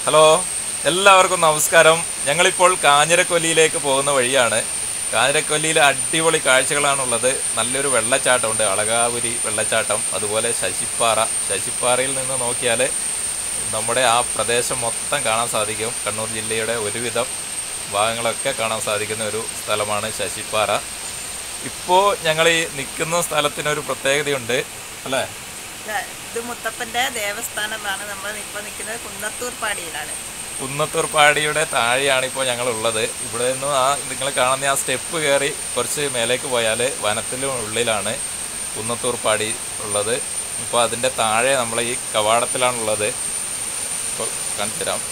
Hello എല്ലാവർക്കും നമസ്കാരം ഞങ്ങളിപ്പോൾ കാഞ്ഞിരക്കൊല്ലിയിലേക്ക് പോകുന്ന വഴിയാണ് കാഞ്ഞിരക്കൊല്ലിയിൽ അടിപൊളി കാഴ്ചകളാണുള്ളത് നല്ലൊരു വെള്ളച്ചാട്ടമുണ്ട് അളകാപുരി വെള്ളച്ചാട്ടം അതുപോലെ ശശിപ്പാറ ശശിപ്പാറയിൽ നിന്ന് നോക്കിയാൽ നമ്മുടെ ആ പ്രദേശം മൊത്തം കാണാൻ സാധിക്കും കണ്ണൂർ ജില്ലയുടെ ഒരുവിധം ഭാഗങ്ങളൊക്കെ കാണാൻ സാധിക്കുന്ന ഒരു സ്ഥലമാണ് ശശിപ്പാറ ഇപ്പോൾ ഞങ്ങൾ ഈ നിൽക്കുന്ന സ്ഥലത്തിനൊരു പ്രത്യേകതയുണ്ട് അല്ലേ ഇത് ഇത് മുത്തപ്പന്റെ ദേവസ്ഥാനമാണ് നമ്മൾ ഇപ്പോൾ നിൽക്കുന്നത് കുന്നത്തൂർ പാടിയിലാണ് കുന്നത്തൂർ പാടിയുടെ താഴെയാണ് ഇപ്പോൾ ഞങ്ങൾ ഉള്ളത് ഇവിടെ നിന്ന് ആ നിങ്ങൾ കാണുന്ന ആ സ്റ്റെപ്പ് കയറി കുറച്ച് മേലേക്ക് പോയാൽ വനത്തിലും ഉള്ളിലാണ് കുന്നത്തൂർ പാടി ഉള്ളത് ഇപ്പോൾ അതിൻ്റെ താഴെ നമ്മൾ ഈ കവാടത്തിലാണുള്ളത് ഇപ്പോൾ കാണിച്ചു തരാം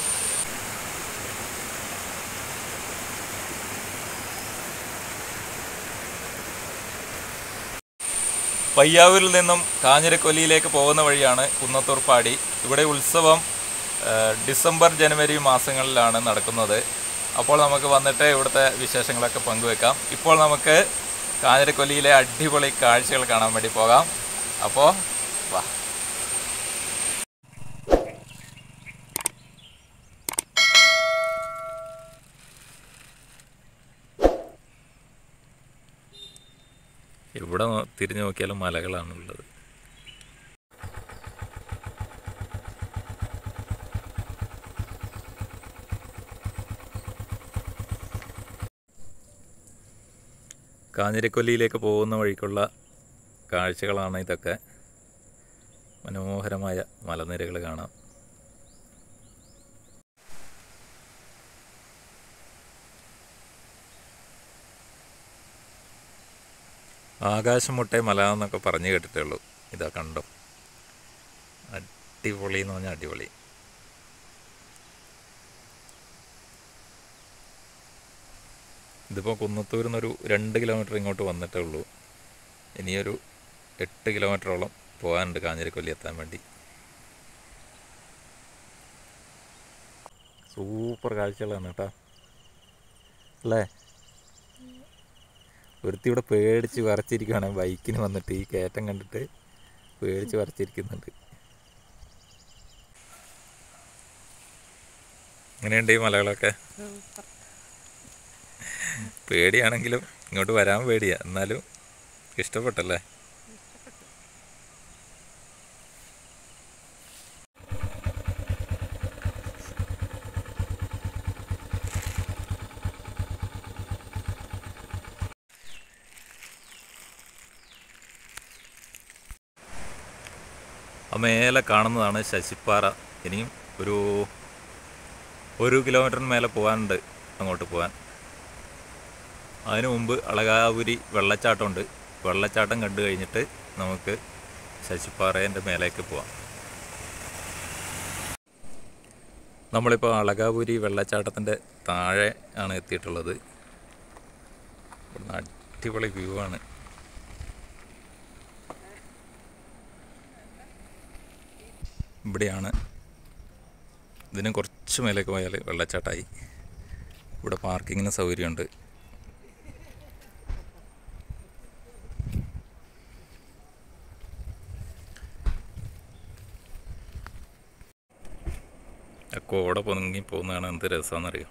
പയ്യാവൂരിൽ നിന്നും കാഞ്ഞിരക്കൊല്ലിയിലേക്ക് പോകുന്ന വഴിയാണ് കുന്നത്തൂർ പാടി ഇവിടെ ഉത്സവം ആ, ഡിസംബർ ജനുവരി മാസങ്ങളിലാണ് നടക്കുന്നത് അപ്പോൾ നമുക്ക് വന്നിട്ട് ഇവിടുത്തെ വിശേഷങ്ങളൊക്കെ പങ്കുവെക്കാം ഇപ്പോൾ നമുക്ക് കാഞ്ഞിരക്കൊല്ലിയിലെ അടിപൊളി കാഴ്ചകൾ കാണാൻ വേണ്ടി പോകാം അപ്പോൾ വാ ഇവിടെ നോ- തിരിഞ്ഞു നോക്കിയാലും മലകളാണുള്ളത് കാഞ്ഞിരക്കൊല്ലിയിലേക്ക് പോകുന്ന വഴിക്കുള്ള കാഴ്ചകളാണ് ഇതൊക്കെ മനോഹരമായ മലനിരകൾ കാണാം ആകാശം മുട്ടേ മല എന്നൊക്കെ പറഞ്ഞു കേട്ടിട്ടേ ഉള്ളൂ ഇതാ കണ്ടോ അടിപൊളി എന്ന് പറഞ്ഞാൽ അടിപൊളി ഇതിപ്പോൾ കുന്നത്തൂരിൽ നിന്നൊരു രണ്ട് കിലോമീറ്റർ ഇങ്ങോട്ട് വന്നിട്ടേ ഉള്ളൂ ഇനിയൊരു എട്ട് കിലോമീറ്ററോളം പോകാനുണ്ട് കാഞ്ഞിരക്കൊല്ലി എത്താൻ വേണ്ടി സൂപ്പർ കാഴ്ചകളാണ് കേട്ടോ അല്ലേ ഒരുത്തി ഇവിടെ പേടിച്ച് വരച്ചിരിക്കുകയാണ് ബൈക്കിന് വന്നിട്ട് ഈ കയറ്റം കണ്ടിട്ട് പേടിച്ച് വരച്ചിരിക്കുന്നുണ്ട് എങ്ങനെയുണ്ട് ഈ മലകളൊക്കെ പേടിയാണെങ്കിലും ഇങ്ങോട്ട് വരാൻ പേടിയാ എന്നാലും ഇഷ്ടപ്പെട്ടല്ലേ ആ മേലെ കാണുന്നതാണ് ശശിപ്പാറ ഇനിയും ഒരു ഒരു കിലോമീറ്ററിന് മേലെ പോകാനുണ്ട് അങ്ങോട്ട് പോകാൻ അതിനു മുമ്പ് അളകാപുരി വെള്ളച്ചാട്ടമുണ്ട് വെള്ളച്ചാട്ടം കണ്ടു കഴിഞ്ഞിട്ട് നമുക്ക് ശശിപ്പാറേൻ്റെ മേലേക്ക് പോവാം നമ്മളിപ്പോൾ അളകാപുരി വെള്ളച്ചാട്ടത്തിൻ്റെ താഴെ ആണ് എത്തിയിട്ടുള്ളത് ഇവിടുന്ന് അടിപൊളി വ്യൂ ആണ് ഇവിടെയാണ് ഇതിന് കുറച്ച് മേലേക്ക് പോയാൽ വെള്ളച്ചാട്ടമായി ഇവിടെ പാർക്കിങ്ങിന് സൗകര്യമുണ്ട് ആ കോട പൊങ്ങി പോകുന്നതാണ് എന്ത് രസമാണെന്നറിയോ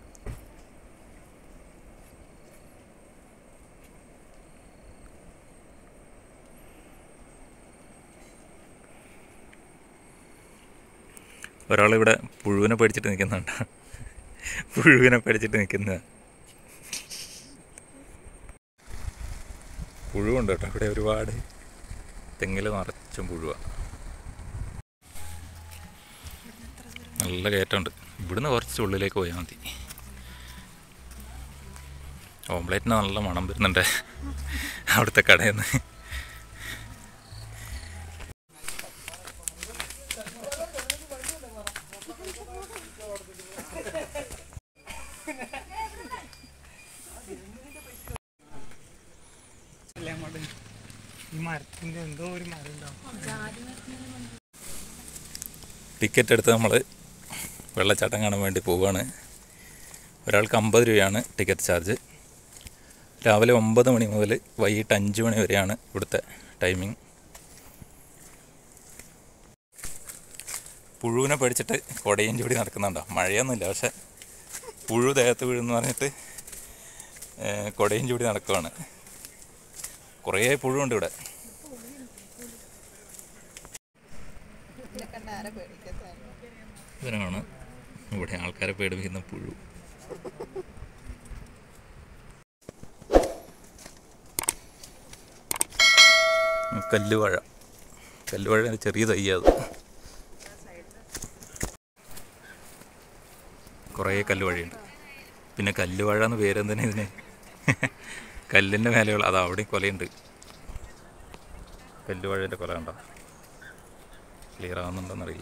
ഒരാളിവിടെ പുഴുവിനെ പേടിച്ചിട്ട് നിൽക്കുന്നുണ്ട് പുഴുവിനെ പേടിച്ചിട്ട് നിൽക്കുന്ന പുഴുവുണ്ട് കേട്ടോ ഇവിടെ ഒരുപാട് തെങ്ങിൽ നിറച്ചും പുഴുവാണ് നല്ല കയറ്റമുണ്ട് ഇവിടുന്ന് കുറച്ച് ഉള്ളിലേക്ക് പോയാൽ മതി ഓംപ്ലേറ്റിന് നല്ല മണം വരുന്നുണ്ട് അവിടുത്തെ കടയിൽ നിന്ന് അല്ലേ അങ്ങോട്ട് ഈ മരത്തിന്റെ എന്തോ ഒരു മരം ഉണ്ടാവും ടിക്കറ്റ് എടുത്ത് നമ്മൾ വെള്ളച്ചാട്ടം കാണാൻ വേണ്ടി പോവുകയാണ് ഒരാൾക്ക് അമ്പത് രൂപയാണ് ടിക്കറ്റ് ചാർജ് രാവിലെ ഒമ്പത് മണി മുതൽ വൈകിട്ട് അഞ്ച് മണി വരെയാണ് ഇവിടുത്തെ ടൈമിംഗ് പുഴുവിനെ പേടിച്ചിട്ട് കൊടയും ചൂടി നടക്കുന്നുണ്ടോ മഴയൊന്നുമില്ല പക്ഷെ പുഴു ദേഹത്ത് വീഴുന്നു പറഞ്ഞിട്ട് ഏ, കൊടയും ചൂടി നടക്കുവാണ് കുറേ പുഴുണ്ട് ഇവിടെ ഇതിനാണ് ഇവിടെ ആൾക്കാരെ പേടിപ്പിക്കുന്ന പുഴു കല്ലുവാഴ കല്ലുവാഴ ചെറിയ തയ്യത് കുറേ കല്ലുവഴിയുണ്ട് പിന്നെ കല്ലുവാഴ എന്ന് പേരെന്തിനാ ഇതിന് കല്ലിൻ്റെ മേലെയുള്ള അതാ അവിടെ കൊലയുണ്ട് കല്ലുവാഴേൻ്റെ കൊല കണ്ടോ ക്ലിയർ ആവുന്നുണ്ടോന്നറിയില്ല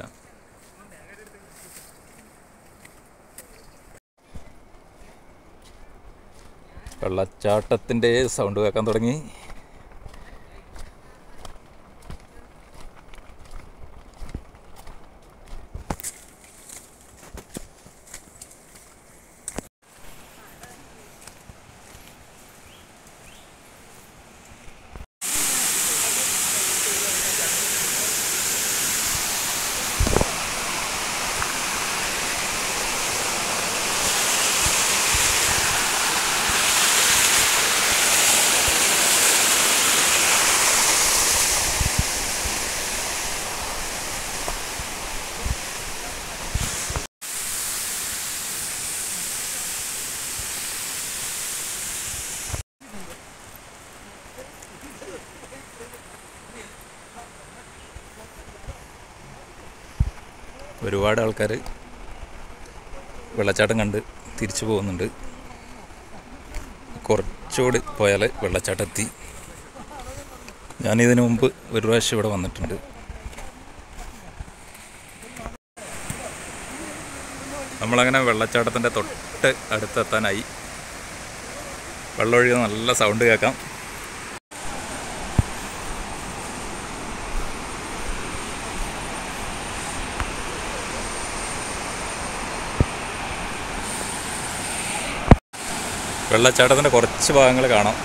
വെള്ളച്ചാട്ടത്തിൻ്റെ സൗണ്ട് കേൾക്കാൻ തുടങ്ങി ഒരുപാട് ആൾക്കാർ വെള്ളച്ചാട്ടം കണ്ട് തിരിച്ചു പോകുന്നുണ്ട് കുറച്ചുകൂടി പോയാൽ വെള്ളച്ചാട്ടം എത്തി ഞാനിതിനു മുമ്പ് ഒരു പ്രാവശ്യം ഇവിടെ വന്നിട്ടുണ്ട് നമ്മളങ്ങനെ വെള്ളച്ചാട്ടത്തിൻ്റെ തൊട്ട് അടുത്തെത്താനായി വെള്ളമൊഴുകുന്ന നല്ല സൗണ്ട് കേൾക്കാം വെള്ളച്ചാട്ടത്തിൻ്റെ കുറച്ച് ഭാഗങ്ങൾ കാണാം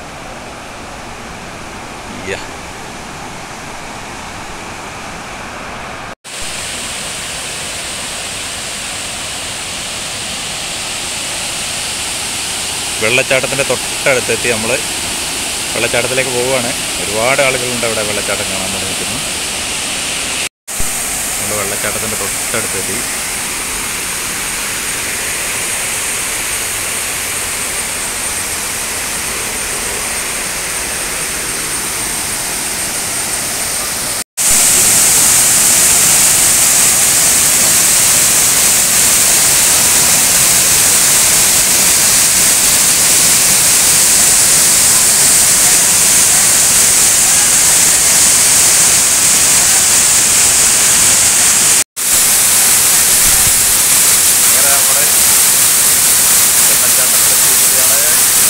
യ്യ. വെള്ളച്ചാട്ടത്തിൻ്റെ തൊട്ടടുത്തെത്തി നമ്മൾ വെള്ളച്ചാട്ടത്തിലേക്ക് പോവുകയാണ് ഒരുപാട് ആളുകളുണ്ട് അവിടെ വെള്ളച്ചാട്ടം കാണാൻ വേണ്ടി നിൽക്കുന്നു നമ്മൾ വെള്ളച്ചാട്ടത്തിൻ്റെ തൊട്ടടുത്തെത്തി ഇങ്ങനെ നമ്മുടെ വെള്ളച്ചാട്ടത്തിലെത്തിയിരിക്കുകയാണ്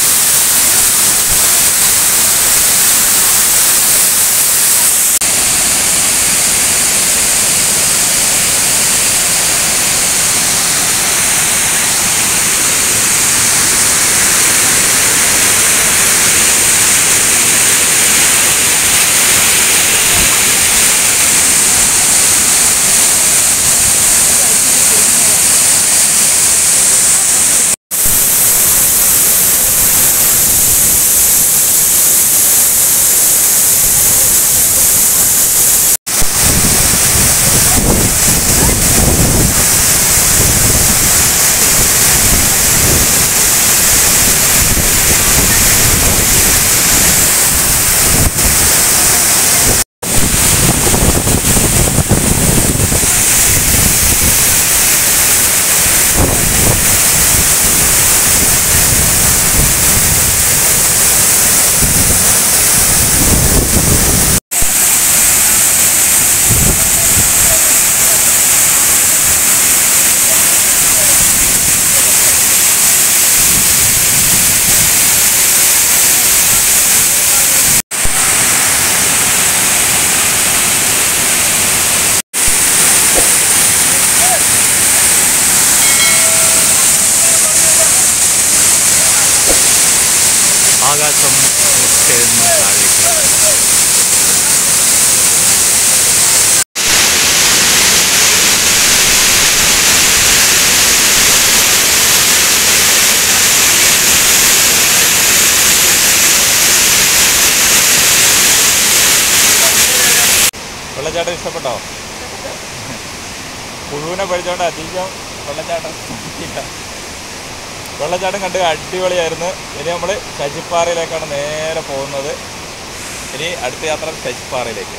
ആകാശം മുട്ടേന്ന് താഴേക്ക് ഇഷ്ടപ്പെട്ടോ പുഴുവിനെ പഠിച്ചോണ്ട് അധികം വെള്ളച്ചാട്ടം ഇല്ല വെള്ളച്ചാട്ടം കണ്ട് അടിപൊളിയായിരുന്നു ഇനി നമ്മൾ ശശിപ്പാറയിലേക്കാണ് നേരെ പോകുന്നത് ഇനി അടുത്ത യാത്ര ശശിപ്പാറയിലേക്ക്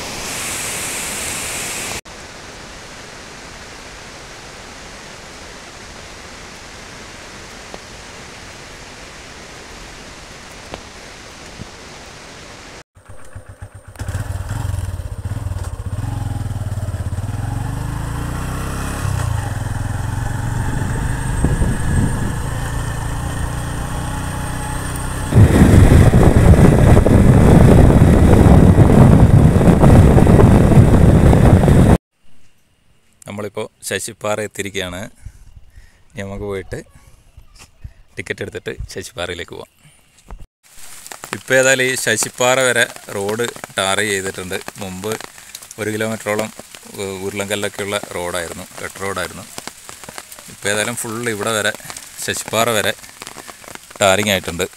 നമ്മളിപ്പോൾ ശശിപ്പാറ എത്തിയിരിക്കുകയാണ് ഇനി നമുക്ക് പോയിട്ട് ടിക്കറ്റ് എടുത്തിട്ട് ശശിപ്പാറയിലേക്ക് പോവാം ഇപ്പോൾ ഏതായാലും ഈ ശശിപ്പാറ വരെ റോഡ് ടാർ ചെയ്തിട്ടുണ്ട് മുമ്പ് ഒരു കിലോമീറ്ററോളം ഉ- ഉരുളൻകല്ലൊക്കെയുള്ള റോഡായിരുന്നു കട്ട് റോഡായിരുന്നു ഇപ്പോൾ ഏതായാലും ഫുള്ള് ഇവിടെ വരെ ശശിപ്പാറ വരെ ടാറിങ് ആയിട്ടുണ്ട്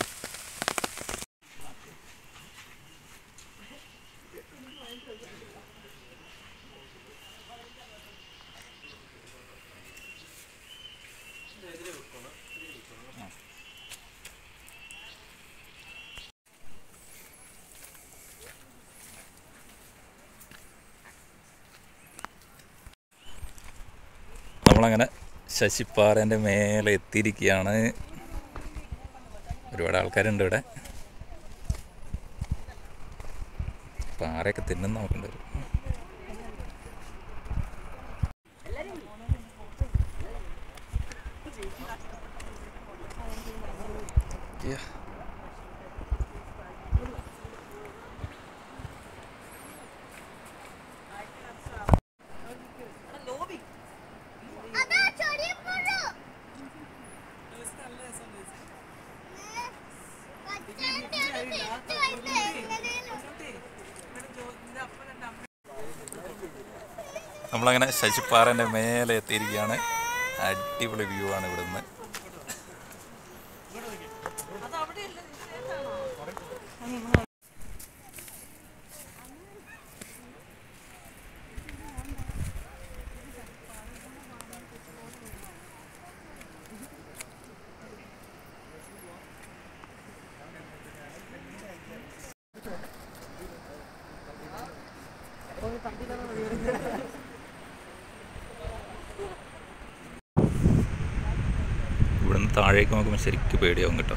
നമ്മളങ്ങനെ ശശിപ്പാറേൻ്റെ മേലെ എത്തിയിരിക്കുകയാണ് ഒരുപാട് ആൾക്കാരുണ്ട് ഇവിടെ പാറയൊക്കെ തിന്നുന്ന നോക്കണ്ടത് Yeah. അതാ ചെറിയ പുഴു പച്ചന്റെ ഒരു ടേസ്റ്റ് വരുന്നേ നമ്മളങ്ങനെ ശശിപ്പാറേൻ്റെ മേലെ എത്തിയിരിക്കുകയാണ് അടിപൊളി വ്യൂ ആണ് ഇവിടുന്ന് ഇവിടുന്ന് താഴേക്ക് നോക്കുമ്പോൾ ശരിക്കും പേടിയാവും കേട്ടോ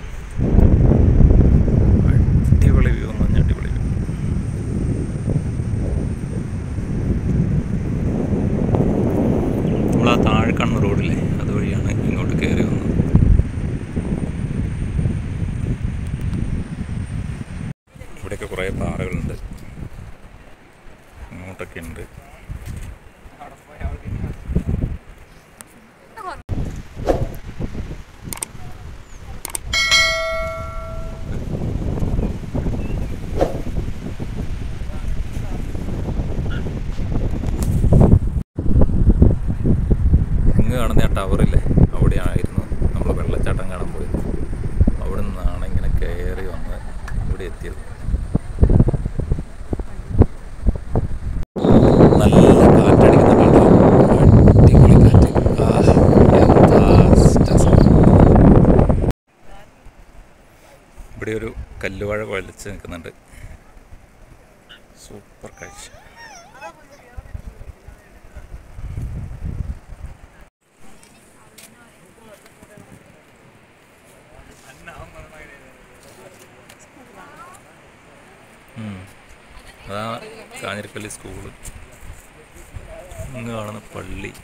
അടിപൊളി വ്യൂ എന്ന് പറഞ്ഞാൽ അടിപൊളി വ്യൂ നമ്മൾ ആ താഴെ കാണുന്ന റോഡില്ലേ അതുവഴിയാണ് ഇങ്ങോട്ട് കയറി വന്നത് ഇവിടെയൊക്കെ കുറേ പാറകളുണ്ട് ഇങ്ങോട്ടൊക്കെ ഉണ്ട് ഇങ്ങ് കാണുന്ന ആ ടവറില്ലേ അവിടെയായിരുന്നു നമ്മൾ വെള്ളച്ചാട്ടം കാണാൻ പോയത് അവിടെ നിന്നാണ് ഇങ്ങനെ കയറി വന്ന് ഇവിടെ എത്തിയത് നല്ല കാറ്റടിക്കുന്നുണ്ടല്ലോ അടിപൊളി കാറ്റ് ആ എന്താ രസം. ഇവിടെ ഒരു കല്ലുവാഴ കുഴച്ച് നിൽക്കുന്നുണ്ട് സൂപ്പർ കാഴ്ച ഉം. അതാ കാഞ്ഞിരപ്പള്ളി സ്കൂള് ഇങ്ങ് കാണുന്ന പള്ളി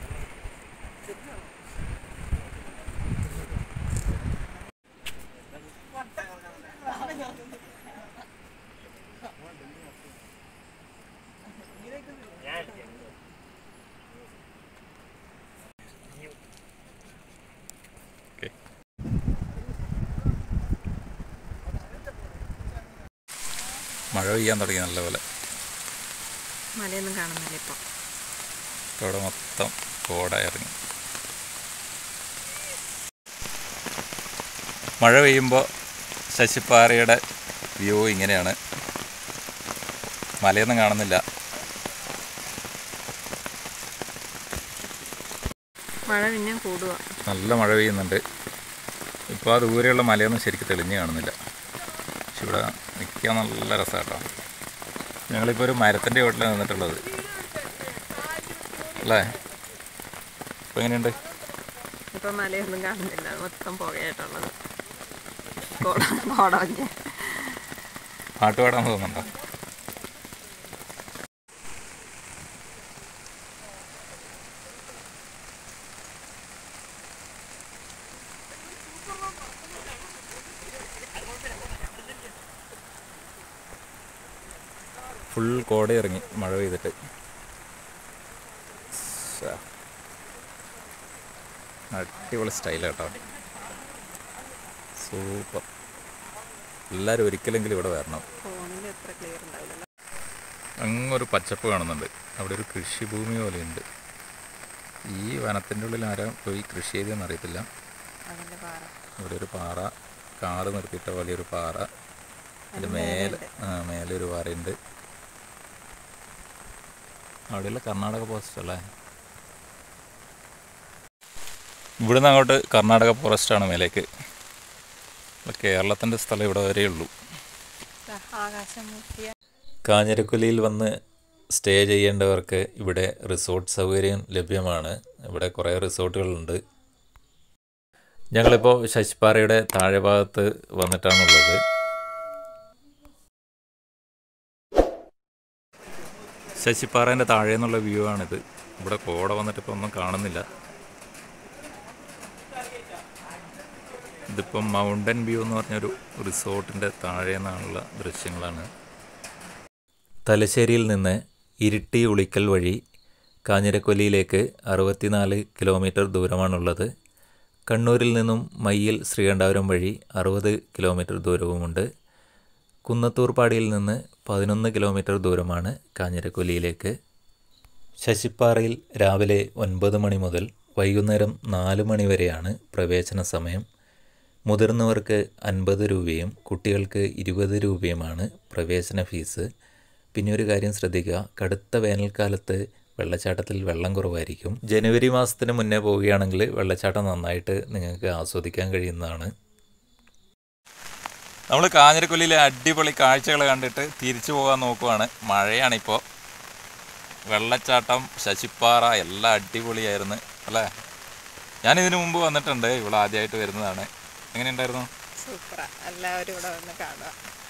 ഓക്കെ മഴ പെയ്യാൻ തുടങ്ങി നല്ലപോലെ മലയൊന്നും കാണുന്നില്ല ഇപ്പം ഇപ്പം ഇവിടെ മൊത്തം കോട ഇറങ്ങി മഴ പെയ്യുമ്പോൾ ശശിപ്പാറയുടെ വ്യൂ ഇങ്ങനെയാണ് മലയൊന്നും കാണുന്നില്ല മഴ പിന്നെയും കൂടുക നല്ല മഴ പെയ്യുന്നുണ്ട് ഇപ്പോൾ ആ ദൂരെയുള്ള മലയൊന്നും ശരിക്കും തെളിഞ്ഞ് കാണുന്നില്ല പക്ഷെ ഇവിടെ നിൽക്കാൻ നല്ല രസമാട്ടോ ഞങ്ങളിപ്പോൾ ഒരു മരത്തിൻ്റെ വീട്ടിലാണ് നിന്നിട്ടുള്ളത് അല്ലേ ഇപ്പോൾ എങ്ങനെയുണ്ട് ഇപ്പം മലയൊന്നും കാണുന്നില്ല മൊത്തം പുകയായിട്ടുള്ളത് കോട കോടമഞ്ഞ് പാട്ട് പാടാൻ തോന്നുന്നുണ്ടോ ഫുൾ കോട ഇറങ്ങി മഴ പെയ്തിട്ട് ശ്ശെ. അടിപൊളി സ്റ്റൈലാട്ടോ സൂപ്പർ എല്ലാവരും ഒരിക്കലെങ്കിലും ഇവിടെ വരണം ഫോണിൽ എത്ര ക്ലിയർ ഉണ്ടാവില്ല അങ്ങൊരു പച്ചപ്പ് കാണുന്നുണ്ട് അവിടെ ഒരു കൃഷിഭൂമി പോലെയുണ്ട് ഈ വനത്തിൻ്റെ ഉള്ളിൽ ആരാ പോയി കൃഷി ചെയ്തെന്ന് അറിയത്തില്ല അതിൻ്റെ പാറ ഇവിടെ ഒരു പാറ കാറ് നിർത്തിയിട്ട വലിയൊരു പാറ അതിൻ്റെ മേലെ ആ മേലെ ഒരു പാറയുണ്ട് അവിടെയുള്ള കർണാടക പോസ്റ്റ് അല്ലേ ഇവിടുന്ന് അങ്ങോട്ട് കർണാടക ഫോറസ്റ്റാണ് മേലേക്ക് കേരളത്തിൻ്റെ സ്ഥലം ഇവിടെ വരെയുള്ളൂ ആകാശം മുട്ടിയ കാഞ്ഞിരക്കൊല്ലിയിൽ വന്ന് സ്റ്റേ ചെയ്യേണ്ടവർക്ക് ഇവിടെ റിസോർട്ട് സൗകര്യം ലഭ്യമാണ് ഇവിടെ കുറേ റിസോർട്ടുകളുണ്ട് ഞങ്ങളിപ്പോൾ ശശിപ്പാറയുടെ താഴെ ഭാഗത്ത് വന്നിട്ടാണുള്ളത് ശശിപ്പാറേൻ്റെ താഴെ നിന്നുള്ള വ്യൂ ആണിത് ഇവിടെ കോട വന്നിട്ട് ഇപ്പോൾ ഒന്നും കാണുന്നില്ല ഇതിപ്പം മൗണ്ടൻ വ്യൂ എന്ന് പറഞ്ഞൊരു റിസോർട്ടിൻ്റെ താഴെ നിന്നുള്ള ദൃശ്യങ്ങളാണ് തലശ്ശേരിയിൽ നിന്ന് ഇരിട്ടി ഉളിക്കൽ വഴി കാഞ്ഞിരക്കൊല്ലിയിലേക്ക് അറുപത്തിനാല് കിലോമീറ്റർ ദൂരമാണുള്ളത് കണ്ണൂരിൽ നിന്നും മയ്യിൽ ശ്രീകണ്ഠാപുരം വഴി അറുപത് കിലോമീറ്റർ ദൂരവുമുണ്ട് കുന്നത്തൂർപ്പാടിയിൽ നിന്ന് പതിനൊന്ന് കിലോമീറ്റർ ദൂരമാണ് കാഞ്ഞിരക്കൊല്ലിയിലേക്ക് ശശിപ്പാറയിൽ രാവിലെ ഒൻപത് മണി മുതൽ വൈകുന്നേരം നാല് മണി വരെയാണ് പ്രവേശന സമയം മുതിർന്നവർക്ക് അൻപത് രൂപയും കുട്ടികൾക്ക് ഇരുപത് രൂപയുമാണ് പ്രവേശന ഫീസ് പിന്നെ ഒരു കാര്യം ശ്രദ്ധിക്കുക കടുത്ത വേനൽക്കാലത്ത് വെള്ളച്ചാട്ടത്തിൽ വെള്ളം കുറവായിരിക്കും ജനുവരി മാസത്തിന് മുന്നേ പോവുകയാണെങ്കിൽ വെള്ളച്ചാട്ടം നന്നായിട്ട് നിങ്ങൾക്ക് ആസ്വദിക്കാൻ കഴിയുന്നതാണ് നമ്മൾ കാഞ്ഞിരക്കൊല്ലിയിലെ അടിപൊളി കാഴ്ചകൾ കണ്ടിട്ട് തിരിച്ചു പോകാൻ നോക്കുവാണ് മഴയാണിപ്പോൾ വെള്ളച്ചാട്ടം ശശിപ്പാറ എല്ലാം അടിപൊളിയായിരുന്നു അല്ലേ ഞാൻ ഇതിനു മുമ്പ് വന്നിട്ടുണ്ട് ഇവിടെ ആദ്യമായിട്ട് വരുന്നതാണ് എങ്ങനെയുണ്ടായിരുന്നു സൂപ്പറാ എല്ലാവരും ഇവിടെ വന്ന് കാണുക